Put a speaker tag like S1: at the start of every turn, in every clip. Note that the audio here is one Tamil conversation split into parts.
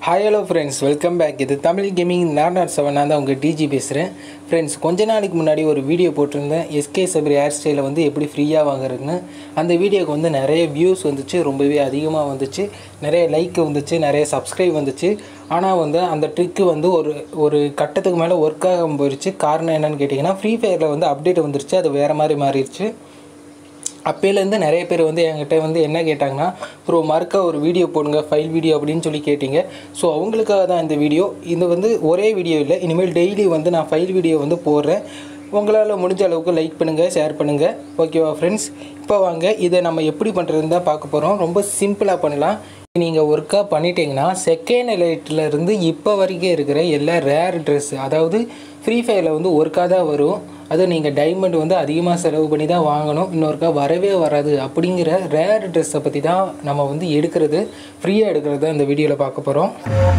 S1: Hi hello friends welcome back இது Tamil gaming nought nought seven நான் தான் உங்கள் டிஜி பேசுகிறேன் ஃப்ரெண்ட்ஸ் கொஞ்ச நாளைக்கு முன்னாடி ஒரு வீடியோ போட்டிருந்தேன் எஸ்கே சபரி ஹேர் ஸ்டைலை வந்து எப்படி ஃப்ரீயாக வாங்குறதுன்னு அந்த வீடியோக்கு வந்து நிறைய வியூஸ் வந்துச்சு ரொம்பவே அதிகமாக வந்துச்சு நிறைய லைக் வந்துச்சு நிறைய சப்ஸ்கிரைப் வந்துச்சு ஆனால் வந்து அந்த ட்ரிக்கு வந்து ஒரு ஒரு கட்டத்துக்கு மேலே ஒர்க் ஆகாமல் போயிடுச்சு காரணம் என்னன்னு கேட்டிங்கன்னா ஃப்ரீ ஃபயரில் வந்து அப்டேட் வந்துருச்சு அது வேறு மாதிரி மாறிடுச்சு அப்போலேருந்து நிறைய பேர் வந்து என்கிட்ட வந்து என்ன கேட்டாங்கன்னா ப்ரோ மறுக்கா ஒரு வீடியோ போடுங்க ஃபைல் வீடியோ அப்படின்னு சொல்லி கேட்டிங்க ஸோ அவங்களுக்காக தான் இந்த வீடியோ இது வந்து ஒரே வீடியோ இல்லை இனிமேல் டெய்லி வந்து நான் ஃபைல் வீடியோ வந்து போடுறேன் உங்களால் முடிஞ்ச அளவுக்கு லைக் பண்ணுங்கள் ஷேர் பண்ணுங்கள் ஓகேவா ஃப்ரெண்ட்ஸ் இப்போ வாங்க இதை நம்ம எப்படி பண்ணுறதுன்னு தான் பார்க்க போகிறோம் ரொம்ப சிம்பிளாக பண்ணலாம் நீங்கள் ஒர்க்காக பண்ணிட்டீங்கன்னா செகண்ட் எலைட்லேருந்து இப்போ வரைக்கும் இருக்கிற எல்லா ரேர் ட்ரெஸ் அதாவது ஃப்ரீ ஃபயரில் வந்து ஒர்க்காக தான் வரும் அது நீங்கள் டைமண்ட் வந்து அதிகமாக செலவு பண்ணி தான் வாங்கணும் இன்னொருக்கா வரவே வராது அப்படிங்கிற ரேர் ட்ரெஸ்ஸை பற்றி தான் நம்ம வந்து எடுக்கிறது ஃப்ரீயாக எடுக்கிறது தான் இந்த வீடியோவில் பார்க்க போகிறோம்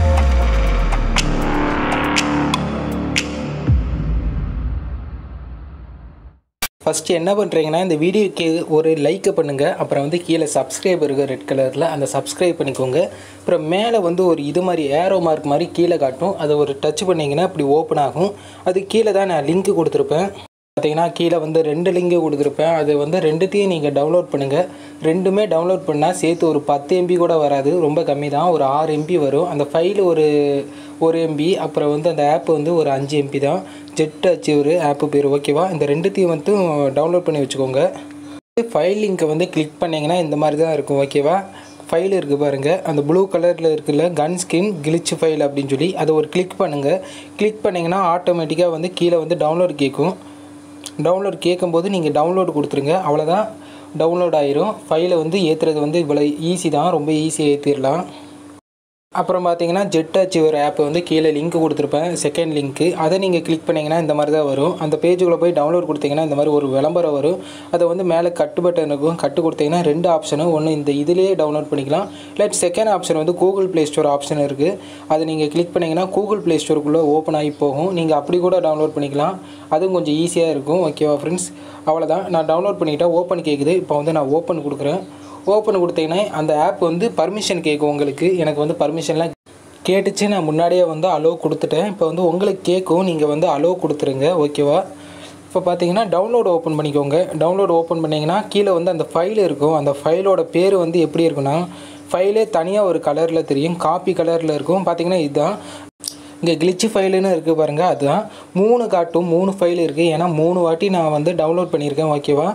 S1: ஃபஸ்ட்டு என்ன பண்ணுறீங்கன்னா இந்த வீடியோக்கு ஒரு லைக்கை பண்ணுங்கள் அப்புறம் வந்து கீழே சப்ஸ்கிரைப் இருக்குது ரெட் கலரில் அந்த சப்ஸ்கிரைப் பண்ணிக்கோங்க அப்புறம் மேலே வந்து ஒரு இது மாதிரி ஏரோ மார்க் மாதிரி கீழே காட்டும் அதை ஒரு டச் பண்ணிங்கன்னா இப்படி ஓப்பன் ஆகும் அது கீழே தான் நான் லிங்க் கொடுத்துருப்பேன் பார்த்தீங்கன்னா கீழே வந்து ரெண்டு லிங்கு கொடுத்துருப்பேன் அது வந்து ரெண்டுத்தையும் நீங்கள் டவுன்லோட் பண்ணுங்கள் ரெண்டுமே டவுன்லோட் பண்ணால் சேர்த்து ஒரு பத்து எம்பி கூட வராது ரொம்ப கம்மி தான் ஒரு ஆறு எம்பி வரும் அந்த ஃபைல் ஒரு ஒரு எம்பி அப்புறம் வந்து அந்த ஆப் வந்து ஒரு அஞ்சு எம்பி தான் ஜெட் அச்சீவர் ஆப்பு பேர் ஓகேவா இந்த ரெண்டுத்தையும் வந்து டவுன்லோட் பண்ணி வச்சுக்கோங்க ஃபைல் லிங்க்கை வந்து கிளிக் பண்ணிங்கன்னா இந்த மாதிரி தான் இருக்கும் ஓகேவா ஃபைல் இருக்குது பாருங்கள் அந்த ப்ளூ கலரில் இருக்குல்ல கன் ஸ்கின் கிளிச் ஃபைல் அப்படின்னு சொல்லி அதை ஒரு கிளிக் பண்ணுங்கள் கிளிக் பண்ணிங்கன்னா ஆட்டோமேட்டிக்காக வந்து கீழே வந்து டவுன்லோட் கேட்கும் டவுன்லோட் கேட்கும்போது நீங்கள் டவுன்லோட் கொடுத்துருங்க அவ்வளோதான் டவுன்லோட் ஆயிரும் ஃபைலை வந்து ஏற்றுறது வந்து இவ்வளோ ஈஸி தான் ரொம்ப ஈஸியாக ஏற்றிடலாம் அப்புறம் பார்த்தீங்கன்னா ஜெட் அச்சீவர் ஆப் வந்து கீழே லிங்க் கொடுத்துருப்பேன் செகண்ட் லிங்க்கு அதை நீங்கள் கிளிக் பண்ணிங்கன்னா இந்த மாதிரி தான் வரும் அந்த பேஜுக்குள்ளே போய் டவுன்லோட் கொடுத்தீங்கன்னா இந்த மாதிரி ஒரு விளம்பரம் வரும் அதை வந்து மேலே கட்டு பட்டன் இருக்கும் கட்டு கொடுத்தீங்கன்னா ரெண்டு ஆப்ஷனும் ஒன்று இந்த இதிலேயே டவுன்லோட் பண்ணிக்கலாம் இல்லாட்டி செகண்ட் ஆப்ஷன் வந்து கூகுள் ப்ளே ஸ்டோர் ஆப்ஷன் இருக்குது அதை நீங்கள் கிளிக் பண்ணிங்கன்னா கூகுள் ப்ளே ஸ்டோருக்குள்ளே ஓப்பன் ஆகி போகும் நீங்கள் அப்படி கூட டவுன்லோட் பண்ணிக்கலாம் அதுவும் கொஞ்சம் ஈஸியாக இருக்கும் ஓகேவா ஃப்ரெண்ட்ஸ் அவ்வளோதான் நான் டவுன்லோட் பண்ணிக்கிட்டேன் ஓப்பன் கேட்குது இப்போ வந்து நான் ஓப்பன் கொடுக்குறேன் ஓப்பன் கொடுத்தீங்கன்னா அந்த ஆப் வந்து பர்மிஷன் கேட்கும் உங்களுக்கு எனக்கு வந்து பர்மிஷன்லாம் கேட்டுச்சு நான் முன்னாடியே வந்து அலோவ் கொடுத்துட்டேன் இப்போ வந்து உங்களுக்கு கேட்கும் நீங்கள் வந்து அலோவ் கொடுத்துருங்க ஓகேவா இப்போ பார்த்தீங்கன்னா டவுன்லோட் ஓப்பன் பண்ணிக்கோங்க டவுன்லோட் ஓப்பன் பண்ணிங்கன்னா கீழே வந்து அந்த ஃபைல் இருக்கும் அந்த ஃபைலோட பேர் வந்து எப்படி இருக்குன்னா ஃபைலே தனியாக ஒரு கலரில் தெரியும் காப்பி கலரில் இருக்கும் பார்த்தீங்கன்னா இதுதான் இங்கே கிளிச்சு ஃபைலுன்னு இருக்குது பாருங்கள் அதுதான் மூணு காட்டும் மூணு ஃபைல் இருக்குது ஏன்னா மூணு வாட்டி நான் வந்து டவுன்லோட் பண்ணியிருக்கேன் ஓகேவா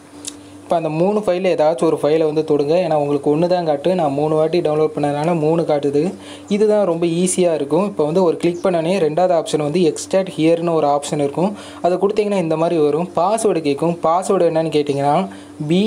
S1: இப்போ அந்த மூணு ஃபைலில் ஏதாச்சும் ஒரு ஃபைலை வந்து தொடுங்க ஏன்னா உங்களுக்கு ஒன்று தான் காட்டு நான் மூணு வாட்டி டவுன்லோட் பண்ணதுனால மூணு காட்டுது இதுதான் ரொம்ப ஈஸியாக இருக்கும் இப்போ வந்து ஒரு கிளிக் பண்ணனே ரெண்டாவது ஆப்ஷன் வந்து எக்ஸ்டாட் ஹியர்னு ஒரு ஆப்ஷன் இருக்கும் அதை கொடுத்தீங்கன்னா இந்த மாதிரி வரும் பாஸ்வேர்டு கேட்கும் பாஸ்வேர்டு என்னன்னு கேட்டிங்கன்னா P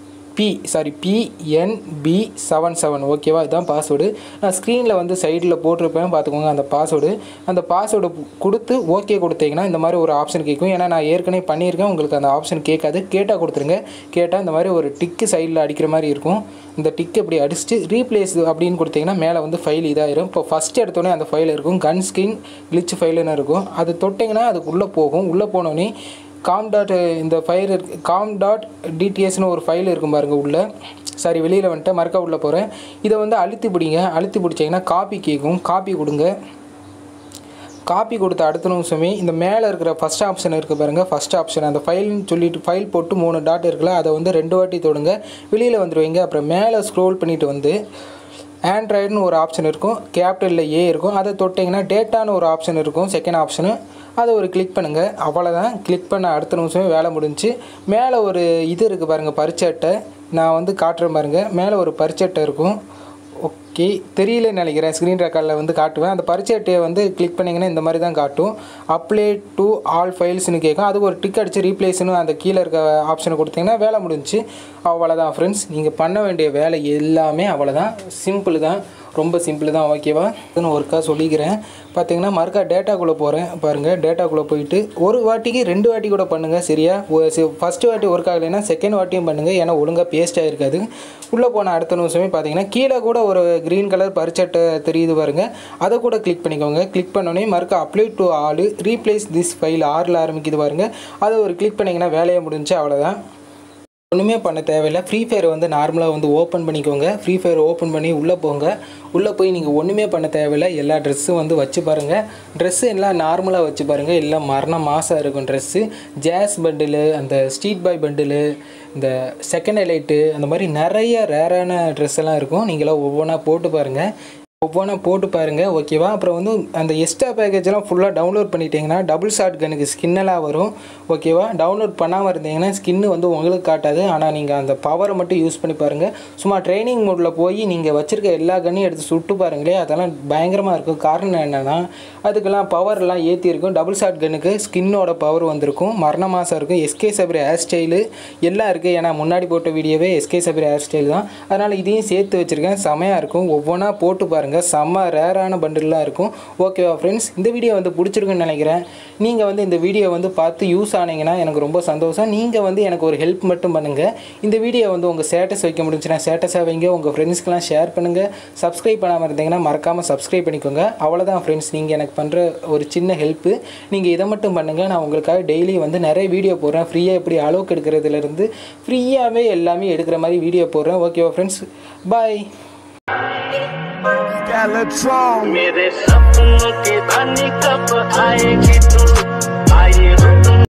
S1: P sorry PNB seven seven ஓகேவா இதுதான் பாஸ்வேர்டு நான் ஸ்க்ரீனில் வந்து சைடில் போட்டிருப்பேன் பார்த்துக்கோங்க அந்த பாஸ்வேர்டு அந்த பாஸ்வேர்டு கொடுத்து ஓகே கொடுத்தீங்கன்னா இந்த மாதிரி ஒரு ஆப்ஷன் கேட்கும் ஏன்னா நான் ஏற்கனவே பண்ணியிருக்கேன் உங்களுக்கு அந்த ஆப்ஷன் கேட்காது கேட்டால் கொடுத்துருங்க கேட்டால் இந்த மாதிரி ஒரு டிக்கு சைடில் அடிக்கிற மாதிரி இருக்கும் இந்த டிக்கு இப்படி அடிச்சுட்டு ரீப்ளேஸ் அப்படின்னு கொடுத்தீங்கன்னா மேலே வந்து ஃபைல் இதாயிரும் இப்போ ஃபஸ்ட்டு எடுத்தோடனே அந்த ஃபைல் இருக்கும் கன் ஸ்கின் கிளிச் ஃபைலுன்னு இருக்கும் அது தொட்டிங்கன்னா அதுக்குள்ளே போகும் உள்ளே போனோடனே காம் டாட் இந்த ஃபைல் இருக்கு காம் டாட் டிடிஎஸ்னு ஒரு ஃபைல் இருக்கும் பாருங்கள் உள்ளே சாரி வெளியில் வந்துட்டு மறக்க உள்ளே போகிறேன் இதை வந்து அழுத்தி பிடிங்க அழுத்தி பிடிச்சிங்கன்னா காப்பி கேட்கும் காப்பி கொடுங்க காப்பி கொடுத்த அடுத்த நிமிஷமே இந்த மேலே இருக்கிற ஃபஸ்ட் ஆப்ஷன் இருக்குது பாருங்கள் ஃபஸ்ட் ஆப்ஷன் அந்த ஃபைல்னு சொல்லிட்டு ஃபைல் போட்டு மூணு டாட் இருக்குல்ல அதை வந்து ரெண்டு வாட்டி தொடுங்க வெளியில் வந்துடுவீங்க அப்புறம் மேலே ஸ்க்ரோல் பண்ணிவிட்டு வந்து ஆண்ட்ராய்டுன்னு ஒரு ஆப்ஷன் இருக்கும் கேபிட்டலில் ஏ இருக்கும் அதை தொட்டிங்கன்னா டேட்டான்னு ஒரு ஆப்ஷன் இருக்கும் செகண்ட் ஆப்ஷனு அதை ஒரு கிளிக் பண்ணுங்கள் அவ்வளோதான் கிளிக் பண்ண அடுத்த நிமிஷமே வேலை முடிஞ்சு மேலே ஒரு இது இருக்குது பாருங்கள் பரிச்சட்டை நான் வந்து காட்டுறேன் பாருங்கள் மேலே ஒரு பரிச்சட்டை இருக்கும் ஓகே தெரியலன்னு நினைக்கிறேன் ஸ்க்ரீன் ரெக்கார்டில் வந்து காட்டுவேன் அந்த பரிச்சட்டையை வந்து கிளிக் பண்ணிங்கன்னா இந்த மாதிரி தான் காட்டும் அப்ளை டு ஆல் ஃபைல்ஸ்னு கேட்கும் அது ஒரு டிக் அடித்து ரீப்ளேஸ்னு அந்த கீழே இருக்க ஆப்ஷனை கொடுத்தீங்கன்னா வேலை முடிஞ்சு அவ்வளோதான் ஃப்ரெண்ட்ஸ் நீங்கள் பண்ண வேண்டிய வேலை எல்லாமே அவ்வளோதான் சிம்பிள் தான் ரொம்ப சிம்பிள் தான் ஓகேவா நான் ஒருக்கா சொல்லிக்கிறேன் பார்த்தீங்கன்னா மறுக்கா டேட்டாக்குள்ளே போகிறேன் பாருங்கள் டேட்டாக்குள்ளே போயிட்டு ஒரு வாட்டிக்கு ரெண்டு வாட்டி கூட பண்ணுங்கள் சரியா ஃபஸ்ட்டு வாட்டி ஒர்க் ஆகலைன்னா செகண்ட் வாட்டியும் பண்ணுங்கள் ஏன்னா ஒழுங்காக பேஸ்ட் ஆகிருக்காது உள்ளே போன அடுத்த நிமிஷமே பார்த்தீங்கன்னா கீழே கூட ஒரு க்ரீன் கலர் பரிச்சட்டை தெரியுது பாருங்கள் அதை கூட கிளிக் பண்ணிக்கோங்க கிளிக் பண்ணோடனே மறுக்கா apply to all replace this file ஆறில் ஆரம்பிக்குது பாருங்கள் அதை ஒரு கிளிக் பண்ணிங்கன்னா வேலையை முடிஞ்சு அவ்வளோதான் ஒன்றுமே பண்ண தேவையில்லை ஃப்ரீ ஃபயர் வந்து நார்மலாக வந்து ஓப்பன் பண்ணிக்கோங்க ஃப்ரீ ஃபயர் ஓப்பன் பண்ணி உள்ளே போங்க உள்ளே போய் நீங்கள் ஒன்றுமே பண்ண தேவையில்லை எல்லா ட்ரெஸ்ஸும் வந்து வச்சு பாருங்கள் ட்ரெஸ்ஸு எல்லாம் நார்மலாக வச்சு பாருங்கள் எல்லாம் மரண மாதம் இருக்கும் ட்ரெஸ்ஸு ஜாஸ் பண்டிலு அந்த ஸ்ட்ரீட் பாய் பண்டிலு இந்த செகண்ட் ஹைலைட்டு அந்த மாதிரி நிறைய ரேரான ட்ரெஸ் எல்லாம் இருக்கும் நீங்களாம் ஒவ்வொன்றா போட்டு பாருங்கள் ஒவ்வொன்றா போட்டு பாருங்கள் ஓகேவா அப்புறம் வந்து அந்த எக்ஸ்ட்ரா பேக்கேஜெல்லாம் ஃபுல்லாக டவுன்லோட் பண்ணிட்டீங்கன்னா டபுள் ஷாட் கனுக்கு ஸ்கின்னெல்லாம் வரும் ஓகேவா டவுன்லோட் பண்ணாமல் இருந்தீங்கன்னா ஸ்கின்னு வந்து உங்களுக்கு காட்டாது ஆனால் நீங்கள் அந்த பவரை மட்டும் யூஸ் பண்ணி பாருங்கள் சும்மா ட்ரைனிங் மோடில் போய் நீங்கள் வச்சுருக்க எல்லா கன்னையும் எடுத்து சுட்டு பாருங்களே அதெல்லாம் பயங்கரமாக இருக்கும் காரணம் என்னென்னா அதுக்கெல்லாம் பவர்லாம் ஏற்றி இருக்கும் டபுள் ஷாட் கன்னுக்கு ஸ்கின்னோட பவர் வந்திருக்கும் மரண மாதம் இருக்கும் எஸ்கே சபரி ஹேர் ஸ்டைலு எல்லாம் இருக்குது ஏன்னா முன்னாடி போட்ட வீடியோவே எஸ்கே சபரி ஹேர் ஸ்டைல் தான் அதனால் இதையும் சேர்த்து வச்சுருக்கேன் செமையாக இருக்கும் ஒவ்வொன்றா போட்டு பாருங்கள் செம்ம ரேரான பண்டில்லாம் இருக்கும் ஓகேவா ஃப்ரெண்ட்ஸ் இந்த வீடியோ வந்து பிடிச்சிருக்குன்னு நினைக்கிறேன் நீங்கள் வந்து இந்த வீடியோ வந்து பார்த்து யூஸ் ஆனீங்கன்னா எனக்கு ரொம்ப சந்தோஷம் நீங்கள் வந்து எனக்கு ஒரு ஹெல்ப் மட்டும் பண்ணுங்கள் இந்த வீடியோ வந்து உங்கள் ஸ்டேட்டஸ் வைக்க முடிஞ்சுன்னா ஸ்டேட்டஸாக வைங்க உங்கள் ஃப்ரெண்ட்ஸ்க்கெலாம் ஷேர் பண்ணுங்கள் சப்ஸ்கிரைப் பண்ணாமல் இருந்தீங்கன்னா மறக்காமல் சப்ஸ்கிரைப் பண்ணிக்கோங்க அவ்வளோதான் ஃப்ரெண்ட்ஸ் நீங்கள் எனக்கு பண்ணுற ஒரு சின்ன ஹெல்ப்பு நீங்கள் இதை மட்டும் பண்ணுங்கள் நான் உங்களுக்காக டெய்லி வந்து நிறைய வீடியோ போடுறேன் ஃப்ரீயாக எப்படி அளவுக்கு எடுக்கிறதுலேருந்து ஃப்ரீயாகவே எல்லாமே எடுக்கிற மாதிரி வீடியோ போடுறேன் ஓகேவா ஃப்ரெண்ட்ஸ் பாய்
S2: Skeletron.
S3: मेरे सपनों की धनी कब आएगी तू आए हम